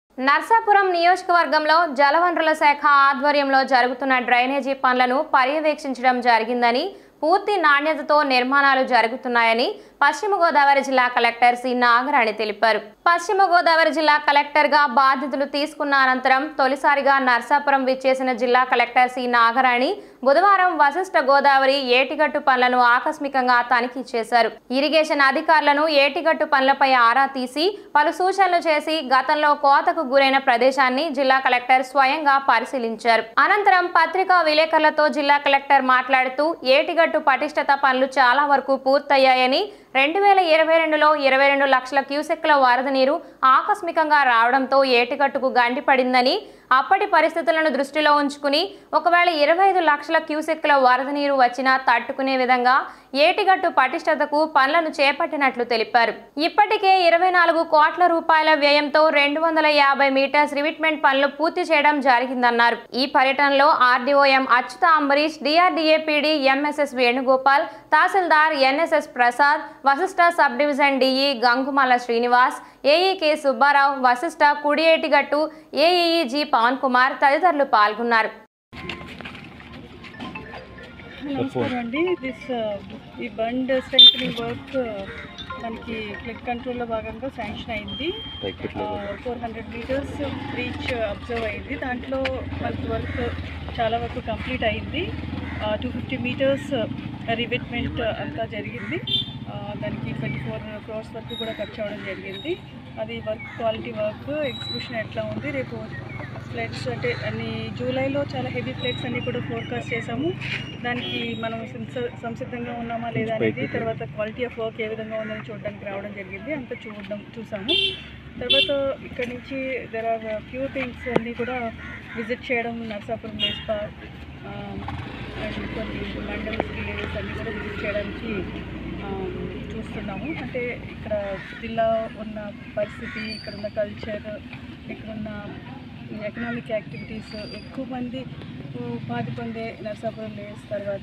నర్సాపురం నియోజకవర్గంలో జలవనరుల శాఖ ఆధ్వర్యంలో జరుగుతున్న డ్రైనేజీ పనులను పర్యవేక్షించడం జరిగిందని పూర్తి నాణ్యతతో నిర్మాణాలు జరుగుతున్నాయని పశ్చిమ గోదావరి జిల్లా కలెక్టర్ సి నాగరాణి తెలిపారు పశ్చిమ గోదావరి జిల్లా కలెక్టర్ గా బాధ్యతలు తీసుకున్న అనంతరం తొలిసారిగా నర్సాపురం విచ్చేసిన జిల్లా కలెక్టర్ సి నాగరాణి బుధవారం వశిష్ఠ గోదావరి ఏటిగట్టు పనులను ఆకస్మికంగా తనిఖీ చేశారు ఇరిగేషన్ అధికారులను ఏటిగట్టు పనులపై ఆరా తీసి పలు సూచనలు చేసి గతంలో కోతకు గురైన ప్రదేశాన్ని జిల్లా కలెక్టర్ స్వయంగా పరిశీలించారు అనంతరం పత్రికా విలేకరులతో జిల్లా కలెక్టర్ మాట్లాడుతూ ఏటిగట్టు పటిష్టత పనులు చాలా వరకు పూర్తయ్యాయని రెండు వేల ఇరవై రెండులో ఇరవై రెండు లక్షల క్యూసెక్ల వరద నీరు ఆకస్మికంగా రావడంతో ఏటిగట్టుకు గండిపడిందని అప్పటి పరిస్థితులను దృష్టిలో ఉంచుకుని ఒకవేళ ఇరవై ఐదు లక్షల క్యూసెక్ల వరద నీరు వచ్చినా తట్టుకునే విధంగా ఏటిగట్టు పటిష్టతకు పనులను చేపట్టినట్లు తెలిపారు ఇప్పటికే ఇరవై నాలుగు కోట్ల రూపాయల వ్యయంతో రెండు వందల యాభై మీటర్స్ రివిట్మెంట్ పనులు పూర్తి చేయడం జరిగిందన్నారు ఈ పర్యటనలో RDO M Achyuta Ambarish DRDA PD MSS Venugopal tahsildar NSS Prasad Vasishta sub division DE Gangumala Srinivas AE K Subbarao Vasishta Kudiyetigattu AEE G Pavan Kumar తదితరులు పాల్గొన్నారు నమస్కారం అండి దిస్ ఈ బండ్ స్ట్రెంగ్ వర్క్ మనకి ఫ్లడ్ కంట్రోల్లో భాగంగా శాంక్షన్ అయింది four hundred metres reach observe అయింది దాంట్లో మనకి వర్క్ చాలా వరకు కంప్లీట్ అయింది టూ ఫిఫ్టీ మీటర్స్ రివిట్మెంట్ అంతా జరిగింది ఆ, దానికి ట్వంటీ ఫోర్ క్రోర్స్ వరకు కూడా ఖర్చు అవ్వడం జరిగింది అది వర్క్ క్వాలిటీ వర్క్ ఎగ్జిక్యూషన్ ఎట్లా ఉంది రేపు ఫ్లడ్స్ అంటే అన్ని జూలైలో చాలా హెవీ ఫ్లడ్స్ అన్ని కూడా ఫోర్కాస్ట్ చేసాము దానికి మనం సంస- సంసిద్ధంగా ఉన్నామా లేదా అనేది తర్వాత క్వాలిటీ ఆఫ్ వర్క్ ఏ విధంగా ఉందని చూడడానికి రావడం జరిగింది అంతా చూడడం చూసాము తర్వాత ఇక్కడ నుంచి దెర్ ఆర్ ఫ్యూ థింగ్స్ అన్నీ కూడా విజిట్ చేయడం నర్సాపురం లేస్ పార్క్ అండ్ కొన్ని మండల్స్ విలేజెస్ అన్నీ కూడా విజిట్ చేయడానికి ఆమ్, చూస్తున్నాము అంటే ఇక్కడ జిల్లా ఉన్న పరిస్థితి ఇక్కడ ఉన్న కల్చర్ ఇక్కడున్న ఎకనామిక్ యాక్టివిటీస్ ఎక్కువ మంది ఉపాధి పొందే నర్సాపురం లేస్ తర్వాత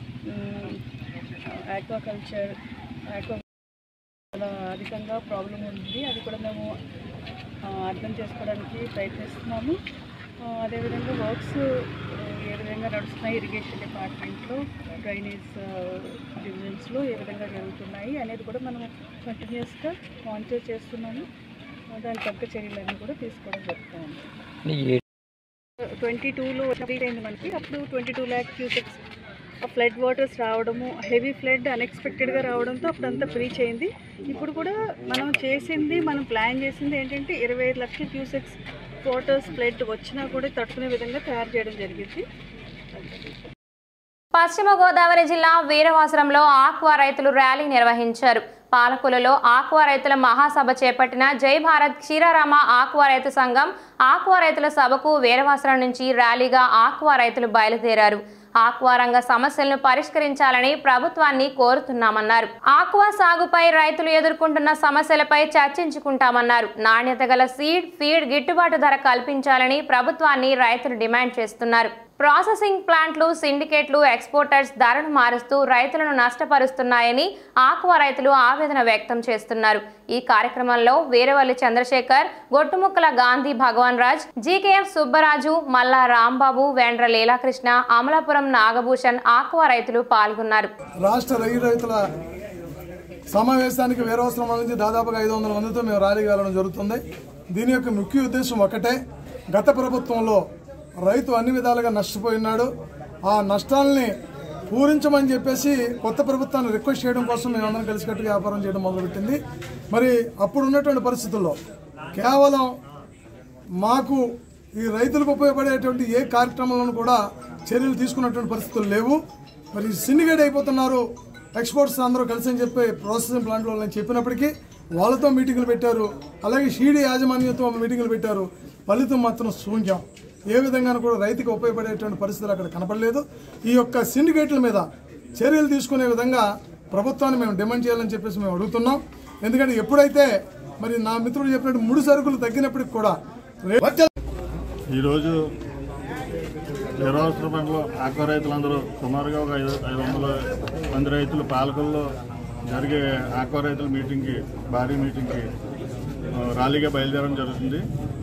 ఆక్వాకల్చర్ ఆక్వా చాలా అధికంగా ప్రాబ్లం ఉంది అది కూడా మేము ఆ, అర్థం చేసుకోవడానికి ప్రయత్నిస్తున్నాము ఆ, అదేవిధంగా వర్క్స్ ఏ విధంగా నడుస్తున్నాయి ఇరిగేషన్ డిపార్ట్మెంట్లో డ్రైనేజ్ డివిజన్స్లో ఏ విధంగా జరుగుతున్నాయి అనేది కూడా మనం కంటిన్యూస్గా మానిటర్ చేస్తున్నాము ఆ, దానికి తగ్గ చర్యలన్నీ కూడా తీసుకోవడం జరుగుతుంది ట్వంటీ టూలో రీచ్ అయింది మనకి అప్పుడు twenty two lakh cusecs flood waters రావడము హెవీ ఫ్లడ్ అన్ఎక్స్పెక్టెడ్గా రావడంతో అప్పుడు అంతా బ్రీచ్ అయింది ఇప్పుడు కూడా మనం చేసింది మనం ప్లాన్ చేసింది ఏంటంటే ఇరవై ఐదు లక్షల క్యూసెక్స్ వాటర్స్ ఫ్లడ్ వచ్చినా కూడా తట్టుకునే విధంగా తయారు చేయడం జరిగింది పశ్చిమ గోదావరి జిల్లా వీరవాసరంలో ఆక్వా రైతులు ర్యాలీ నిర్వహించారు పాలకులలో ఆక్వా రైతుల మహాసభ చేపట్టిన జై భారత్ క్షీరారామ ఆక్వా రైతు సంఘం ఆక్వా రైతుల సభకు వీరవాసరం నుంచి ర్యాలీగా ఆక్వా రైతులు బయలుదేరారు ఆక్వా రంగ సమస్యలను పరిష్కరించాలని ప్రభుత్వాన్ని కోరుతున్నామన్నారు ఆక్వా సాగుపై రైతులు ఎదుర్కొంటున్న సమస్యలపై చర్చించుకుంటామన్నారు నాణ్యత గల సీడ్ ఫీడ్ గిట్టుబాటు ధర కల్పించాలని ప్రభుత్వాన్ని రైతులు డిమాండ్ చేస్తున్నారు ప్రాసెసింగ్ ప్లాంట్లు సిండికేట్లు ఎక్స్పోర్టర్స్ ధరను మారుస్తూ రైతులను నష్టపరుస్తున్నాయని ఆక్వా రైతులు ఆవేదన వ్యక్తం చేస్తున్నారు ఈ కార్యక్రమంలో వీరవల్లి చంద్రశేఖర్ గొట్టుముక్కల గాంధీ భగవాన్ రాజ్ జీకేఎఫ్ సుబ్బరాజు మల్లా రాంబాబు వేండ్ర లీలాకృష్ణ అమలాపురం నాగభూషణ్ ఆక్వా రైతులు పాల్గొన్నారు రాష్ట్ర రై రైతుల సమావేశానికి వేరవసరం నుంచి దాదాపుగా ఐదు వందల మందితో మేము ర్యాలీకి వెళ్ళడం జరుగుతుంది దీని యొక్క ముఖ్య ఉద్దేశం ఒకటే గత ప్రభుత్వంలో రైతు అన్ని విధాలుగా నష్టపోయినాడు ఆ నష్టాలని పూరించమని చెప్పేసి కొత్త ప్రభుత్వాన్ని రిక్వెస్ట్ చేయడం కోసం మేము అందరం కలిసికట్టుగా వ్యాపారం చేయడం మొదలుపెట్టింది మరి అప్పుడు ఉన్నటువంటి పరిస్థితుల్లో కేవలం మాకు ఈ రైతులకు ఉపయోగపడేటువంటి ఏ కార్యక్రమాలను కూడా చర్యలు తీసుకున్నటువంటి పరిస్థితులు లేవు మరి సిండికేట్ అయిపోతున్నారు ఎక్స్పోర్ట్స్ అందరూ కలిసి అని చెప్పి ప్రాసెసింగ్ ప్లాంట్ వాళ్ళని చెప్పినప్పటికీ వాళ్ళతో మీటింగులు పెట్టారు అలాగే షీడీ యాజమాన్యంతో మీటింగులు పెట్టారు ఫలితం మాత్రం శూన్యం ఏ విధంగా కూడా రైతుకు ఉపయోగపడేటువంటి పరిస్థితులు అక్కడ కనపడలేదు ఈ యొక్క సిండికేట్ల మీద చర్యలు తీసుకునే విధంగా ప్రభుత్వాన్ని మేము డిమాండ్ చేయాలని చెప్పేసి మేము అడుగుతున్నాం ఎందుకంటే ఎప్పుడైతే మరి నా మిత్రుడు చెప్పినట్టు ముడి సరుకులు తగ్గినప్పటికి కూడా రే- ఈరోజు నిరవసర పంటలో ఆక్వా రైతులందరూ సుమారుగా ఒక ఐదు ఐదు వందల మంది రైతులు పాలకుల్లో జరిగే ఆక్వా రైతుల మీటింగ్కి భారీ మీటింగ్కి ఆ, ర్యాలీగా బయలుదేరడం జరుగుతుంది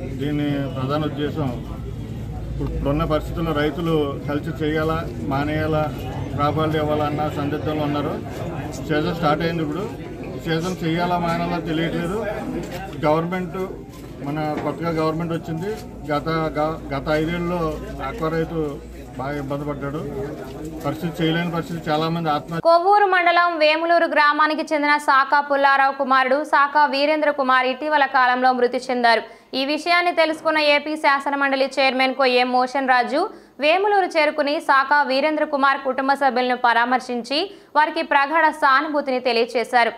దీని ప్రధాన ఉద్దేశం ఇప్పుడు ఇప్పుడున్న పరిస్థితుల్లో రైతులు కలిసి చేయాలా మానేయాలా ప్రాబల్యం ఇవ్వాలన్న సందిగ్ధంలో ఉన్నారు సీజన్ స్టార్ట్ అయింది ఇప్పుడు సీజన్ చేయాలా మానాలా తెలియట్లేదు గవర్నమెంట్ మన కొత్తగా గవర్నమెంట్ వచ్చింది గత గ- గత ఐదేళ్ళలో ఆక్వా రైతు బాగా ఇబ్బంది పడ్డాడు పరిస్థితి చేయలేని పరిస్థితి చాలామంది ఆత్మహత్య కొవ్వూరు మండలం వేములూరు గ్రామానికి చెందిన సాకా పుల్లారావు కుమారుడు సాకా వీరేంద్ర కుమార్ ఇటీవల కాలంలో మృతి చెందారు ఈ విషయాన్ని తెలుసుకున్న ఏపీ శాసనమండలి చైర్మన్ కొయ్యం మోషన్ రాజు వేములూరు చేరుకుని సాకా వీరేంద్ర కుమార్ కుటుంబ సభ్యులను పరామర్శించి వారికి ప్రగాఢ సానుభూతిని తెలియజేశారు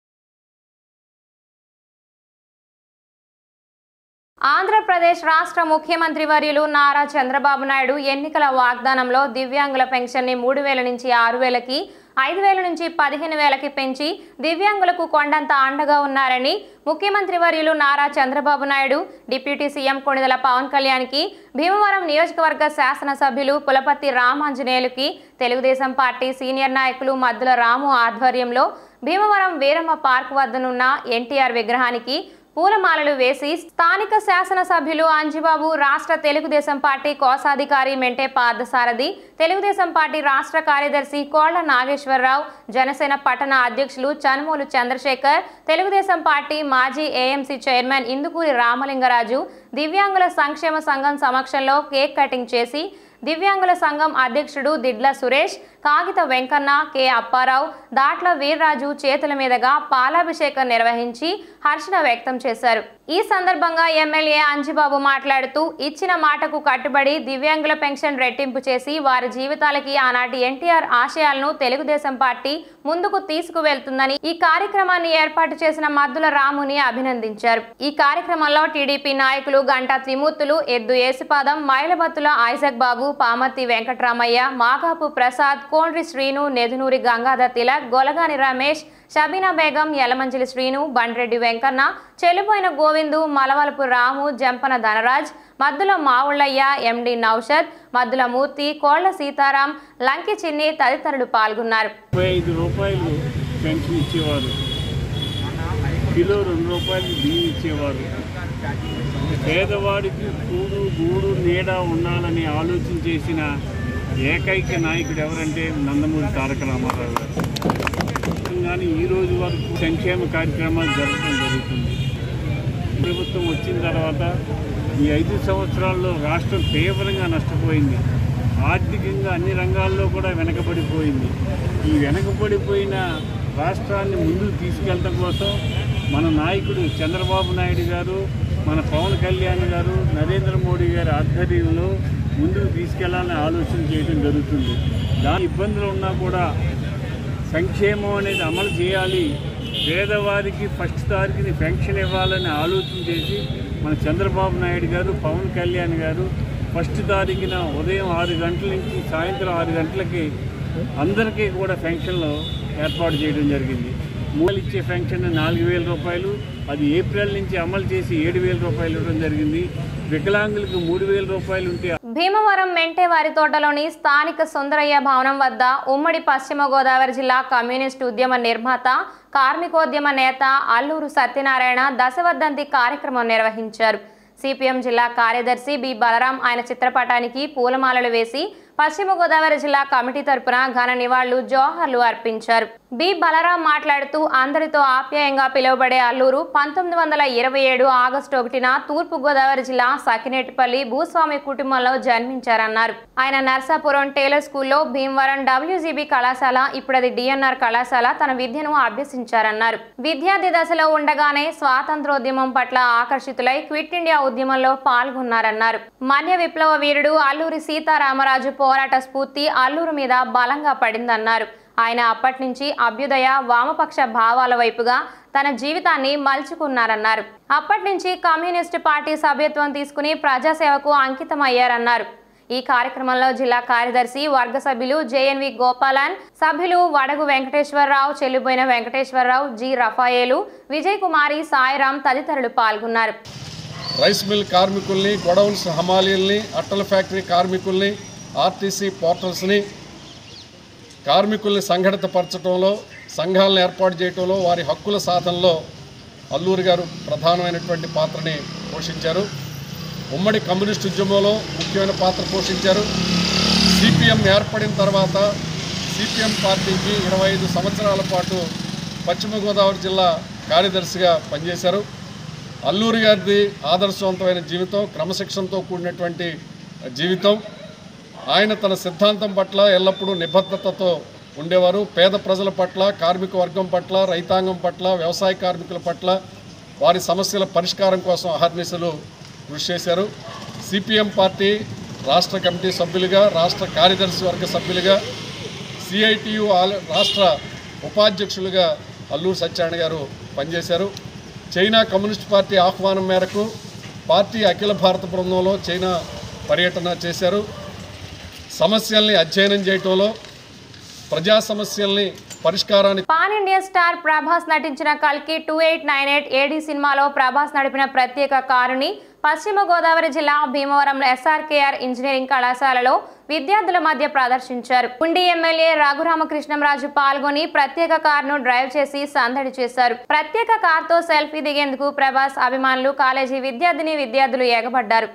ఆంధ్రప్రదేశ్ రాష్ట్ర ముఖ్యమంత్రి వర్యులు నారా చంద్రబాబు నాయుడు ఎన్నికల వాగ్దానంలో దివ్యాంగుల పెన్షన్ని మూడు వేల నుంచి ఆరు వేలకి ఐదు వేల నుంచి పదిహేను వేలకి పెంచి దివ్యాంగులకు కొండంత అండగా ఉన్నారని ముఖ్యమంత్రి వర్యులు నారా చంద్రబాబు నాయుడు డిప్యూటీ సీఎం కొణిదల పవన్ కళ్యాణ్కి భీమవరం నియోజకవర్గ శాసనసభ్యులు పులపతి రామాంజనేయులకి తెలుగుదేశం పార్టీ సీనియర్ నాయకులు మద్దుల రాము ఆధ్వర్యంలో భీమవరం వీరమ్మ పార్క్ వద్దనున్న ఎన్టీఆర్ విగ్రహానికి పూలమాలలు వేసి స్థానిక శాసనసభ్యులు అంజిబాబు రాష్ట్ర తెలుగుదేశం పార్టీ కోశాధికారి మెంటే పార్థసారథి తెలుగుదేశం పార్టీ రాష్ట్ర కార్యదర్శి కోళ్ల నాగేశ్వరరావు జనసేన పట్టణ అధ్యక్షులు చనుమూలు చంద్రశేఖర్ తెలుగుదేశం పార్టీ మాజీ ఏఎంసీ చైర్మన్ ఇందుకూరి రామలింగరాజు దివ్యాంగుల సంక్షేమ సంఘం సమక్షంలో కేక్ కటింగ్ చేసి దివ్యాంగుల సంఘం అధ్యక్షుడు దిడ్ల సురేష్ కాగిత వెంకన్న కె అప్పారావు దాట్ల వీర్రాజు చేతుల మీదుగా పాలాభిషేకం నిర్వహించి హర్షణ వ్యక్తం చేశారు ఈ సందర్భంగా ఎమ్మెల్యే అంజిబాబు మాట్లాడుతూ ఇచ్చిన మాటకు కట్టుబడి దివ్యాంగుల పెన్షన్ రెట్టింపు చేసి వారి జీవితాలకి ఆనాటి ఎన్టీఆర్ ఆశయాలను తెలుగుదేశం పార్టీ ముందుకు తీసుకువెళ్తుందని ఈ కార్యక్రమాన్ని ఏర్పాటు చేసిన మద్దుల రాముని అభినందించారు ఈ కార్యక్రమంలో టీడీపీ నాయకులు గంటా త్రిమూర్తులు ఎద్దు ఏసుపాదం మైలబత్తుల ఐజక్ బాబు పామర్తి వెంకట్రామయ్య మాగాపు ప్రసాద్ కోండ్రి శ్రీను నెదునూరి గంగాధర్ తిలక్ గొలగాని రమేష్ షబీనా బేగం యలమంచిలి శ్రీను బండ్రెడ్డి వెంకన్న చెలిపోయిన గోవిందు మలవలపు రాము జంపన ధనరాజ్ మద్దుల మావుళ్ళయ్య ఎండి నౌషద్ మద్దుల మూర్తి కోళ్ల సీతారాం లంకి చిన్ని తదితరులు పాల్గొన్నారు ముప్పై ఐదు రూపాయలు పెన్షన్ ఇచ్చేవారు కిలో రెండు రూపాయలు బియ్యం ఇచ్చేవారు పేదవాడికి కూడు గూడు నీడ ఉండాలని ఆలోచన చేసిన ఏకైక నాయకుడు ఎవరంటే నందమూరి తారక రామారావు గారు కానీ ఈ రోజు వరకు సంక్షేమ కార్యక్రమాలు జరగడం జరుగుతుంది ప్రభుత్వం వచ్చిన తర్వాత ఈ ఐదు సంవత్సరాల్లో రాష్ట్రం తీవ్రంగా నష్టపోయింది ఆర్థికంగా అన్ని రంగాల్లో కూడా వెనకబడిపోయింది ఈ వెనకబడిపోయిన రాష్ట్రాన్ని ముందుకు తీసుకెళ్ళడం కోసం మన నాయకుడు చంద్రబాబు నాయుడు గారు మన పవన్ కళ్యాణ్ గారు నరేంద్ర మోడీ గారి ఆధ్వర్యంలో ముందుకు తీసుకెళ్లాలని ఆలోచన చేయడం జరుగుతుంది దాని ఇబ్బందులు ఉన్నా కూడా సంక్షేమం అనేది అమలు చేయాలి పేదవారికి ఫస్ట్ తారీఖుని పెన్షన్ ఇవ్వాలని ఆలోచన చేసి మన చంద్రబాబు నాయుడు గారు పవన్ కళ్యాణ్ గారు ఫస్ట్ తారీఖున ఉదయం ఆరు గంటల నుంచి సాయంత్రం ఆరు గంటలకి అందరికీ కూడా పెన్షన్లు ఏర్పాటు చేయడం జరిగింది మూలు ఇచ్చే పెన్షన్ నాలుగు వేల రూపాయలు అది ఏప్రిల్ నుంచి అమలు చేసి ఏడు వేల రూపాయలు ఇవ్వడం జరిగింది వికలాంగులకు మూడు వేల రూపాయలు ఉంటే భీమవరం మెంటేవారి తోటలోని స్థానిక సుందరయ్య భవనం వద్ద ఉమ్మడి పశ్చిమ గోదావరి జిల్లా కమ్యూనిస్టు ఉద్యమ నిర్మాత కార్మికోద్యమ నేత అల్లూరు సత్యనారాయణ దశవర్ధంతి కార్యక్రమం నిర్వహించారు సిపిఎం జిల్లా కార్యదర్శి బి బలరాం ఆయన చిత్రపటానికి పూలమాలలు వేసి పశ్చిమ గోదావరి జిల్లా కమిటీ తరపున ఘన నివాళులు జోహర్లు అర్పించారు బి బలరాం మాట్లాడుతూ అందరితో ఆప్యాయంగా పిలువబడే అల్లూరు పంతొమ్మిది వందల ఇరవై ఏడు ఆగస్టు ఒకటిన తూర్పు గోదావరి జిల్లా సకినేటిపల్లి భూస్వామి కుటుంబంలో జన్మించారన్నారు ఆయన నర్సాపురం టేలర్ స్కూల్లో భీమవరం డబ్ల్యూజీబీ కళాశాల ఇప్పుడు అది డిఎన్ఆర్ కళాశాల తన విద్యను అభ్యసించారన్నారు విద్యార్థి దశలో ఉండగానే స్వాతంత్రోద్యమం పట్ల ఆకర్షితులై క్విట్ ఇండియా ఉద్యమంలో పాల్గొన్నారన్నారు మన్య విప్లవ వీరుడు అల్లూరి సీతారామరాజు పోరాట స్ఫూర్తి అల్లూరు మీద బలంగా పడిందన్నారు ఆయన అప్పటి నుంచి అభ్యుదయ వామపక్ష భావాల వైపుగా తన జీవితాన్ని మలుచుకున్నారన్నారు అప్పటి నుంచి కమ్యూనిస్టు పార్టీ సభ్యత్వం తీసుకుని ప్రజాసేవకు అంకితమయ్యారన్నారు ఈ కార్యక్రమంలో జిల్లా కార్యదర్శి వర్గ సభ్యులు జేఎన్వి గోపాలన్ సభ్యులు వడగు వెంకటేశ్వరరావు చెల్లిపోయిన వెంకటేశ్వరరావు జి రఫాయేలు విజయ్ కుమారి సాయిరాం తదితరులు పాల్గొన్నారు రైస్ మిల్ కార్మికుల్ని గొడౌన్స్ హమాలీల్ని అట్టల ఫ్యాక్టరీ కార్మికుల్ని ఆర్టీసీ పోర్టల్స్ని కార్మికుల్ని సంఘటితపరచడంలో సంఘాలను ఏర్పాటు చేయడంలో వారి హక్కుల సాధనలో అల్లూరి గారు ప్రధానమైనటువంటి పాత్రని పోషించారు ఉమ్మడి కమ్యూనిస్ట్ ఉద్యమంలో ముఖ్యమైన పాత్ర పోషించారు సిపిఎం ఏర్పడిన తర్వాత సిపిఎం పార్టీకి ఇరవై ఐదు సంవత్సరాల పాటు పశ్చిమ గోదావరి జిల్లా కార్యదర్శిగా పనిచేశారు అల్లూరి గారిది ఆదర్శవంతమైన జీవితం క్రమశిక్షణతో కూడినటువంటి జీవితం ఆయన తన సిద్ధాంతం పట్ల ఎల్లప్పుడూ నిబద్ధతతో ఉండేవారు పేద ప్రజల పట్ల కార్మిక వర్గం పట్ల రైతాంగం పట్ల వ్యవసాయ కార్మికుల పట్ల వారి సమస్యల పరిష్కారం కోసం అహర్నిశలు కృషి చేశారు సిపిఎం పార్టీ రాష్ట్ర కమిటీ సభ్యులుగా రాష్ట్ర కార్యదర్శి వర్గ సభ్యులుగా సిఐటియు ఆల్- రాష్ట్ర ఉపాధ్యక్షులుగా అల్లూరు సత్యనారాయణ గారు పనిచేశారు చైనా కమ్యూనిస్ట్ పార్టీ ఆహ్వానం మేరకు పార్టీ అఖిల భారత బృందంలో చైనా పర్యటన చేశారు సమస్యల్ని అధ్యయనం చేయటంలో ప్రజా సమస్యల్ని పరిష్కారాన్ని పాన్ ఇండియా స్టార్ ప్రభాస్ నటించిన కల్కి two eight nine eight AD సినిమాలో ప్రభాస్ నడిపిన ప్రత్యేక కారుని పశ్చిమ గోదావరి జిల్లా భీమవరం ఎస్ఆర్కేఆర్ ఇంజనీరింగ్ కళాశాలలో విద్యార్థుల మధ్య ప్రదర్శించారు ఉండి ఎమ్మెల్యే రఘురామకృష్ణంరాజు పాల్గొని ప్రత్యేక కారును డ్రైవ్ చేసి సందడి చేశారు ప్రత్యేక కార్తో సెల్ఫీ దిగేందుకు ప్రభాస్ అభిమానులు కాలేజీ విద్యార్థిని విద్యార్థులు ఎగబడ్డారు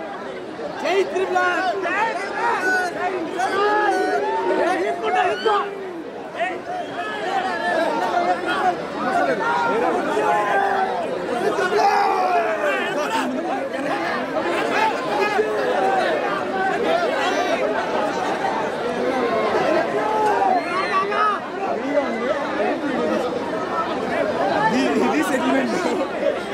జై త్రిపుల